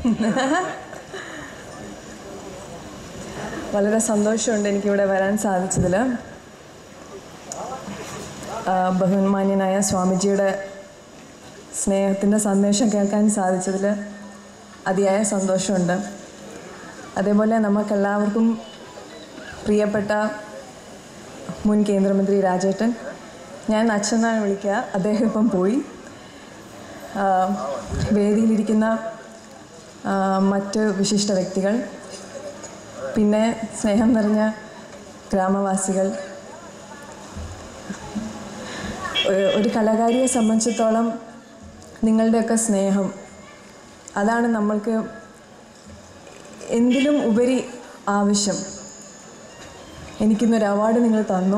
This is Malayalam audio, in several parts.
വളരെ സന്തോഷമുണ്ട് എനിക്കിവിടെ വരാൻ സാധിച്ചതിൽ ആ, ബഹുമാന്യനായ സ്വാമിജിയുടെ സ്നേഹത്തിൻ്റെ സന്ദേശം കേൾക്കാൻ സാധിച്ചതിൽ അതിയായ സന്തോഷമുണ്ട് അതേപോലെ നമുക്കെല്ലാവർക്കും പ്രിയപ്പെട്ട മുൻ കേന്ദ്രമന്ത്രി രാജേട്ടൻ ഞാൻ അച്ഛനാണ് വിളിക്കുക അദ്ദേഹം ഇപ്പം പോയി ആ, വേദിയിലിരിക്കുന്ന ആ, മറ്റ് വിശിഷ്ട വ്യക്തികൾ പിന്നെ സ്നേഹം നിറഞ്ഞ ഗ്രാമവാസികൾ ഒരു- ഒരു കലാകാരിയെ സംബന്ധിച്ചിടത്തോളം നിങ്ങളുടെയൊക്കെ സ്നേഹം അതാണ് നമ്മൾക്ക് എന്തിലും ഉപരി ആവശ്യം എനിക്കിന്നൊരു അവാർഡ് നിങ്ങൾ തന്നു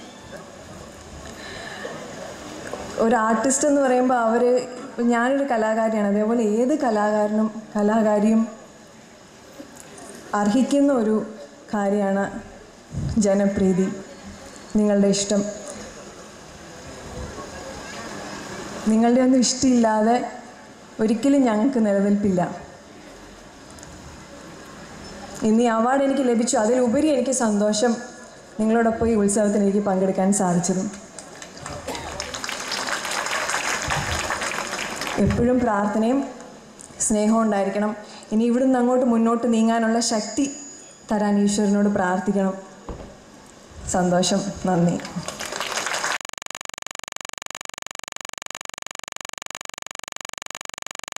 ഒരു ആർട്ടിസ്റ്റ് എന്ന് പറയുമ്പോൾ അവർ ഞാനൊരു കലാകാരിയാണ് അതേപോലെ ഏത് കലാകാരനും കലാകാരിയും അർഹിക്കുന്ന ഒരു കാര്യമാണ് ജനപ്രീതി നിങ്ങളുടെ ഇഷ്ടം നിങ്ങളുടെ ഒന്നും ഇഷ്ടമില്ലാതെ ഒരിക്കലും ഞങ്ങൾക്ക് നിലനിൽപ്പില്ല ഇന്ന് ഈ അവാർഡ് എനിക്ക് ലഭിച്ചു അതിലുപരി എനിക്ക് സന്തോഷം നിങ്ങളോടൊപ്പം ഈ ഉത്സവത്തിന് എനിക്ക് പങ്കെടുക്കാൻ സാധിച്ചതും എപ്പോഴും പ്രാർത്ഥനയും സ്നേഹവും ഉണ്ടായിരിക്കണം ഇനി ഇവിടുന്ന് അങ്ങോട്ട് മുന്നോട്ട് നീങ്ങാനുള്ള ശക്തി തരാൻ ഈശ്വരനോട് പ്രാർത്ഥിക്കണം സന്തോഷം നന്ദി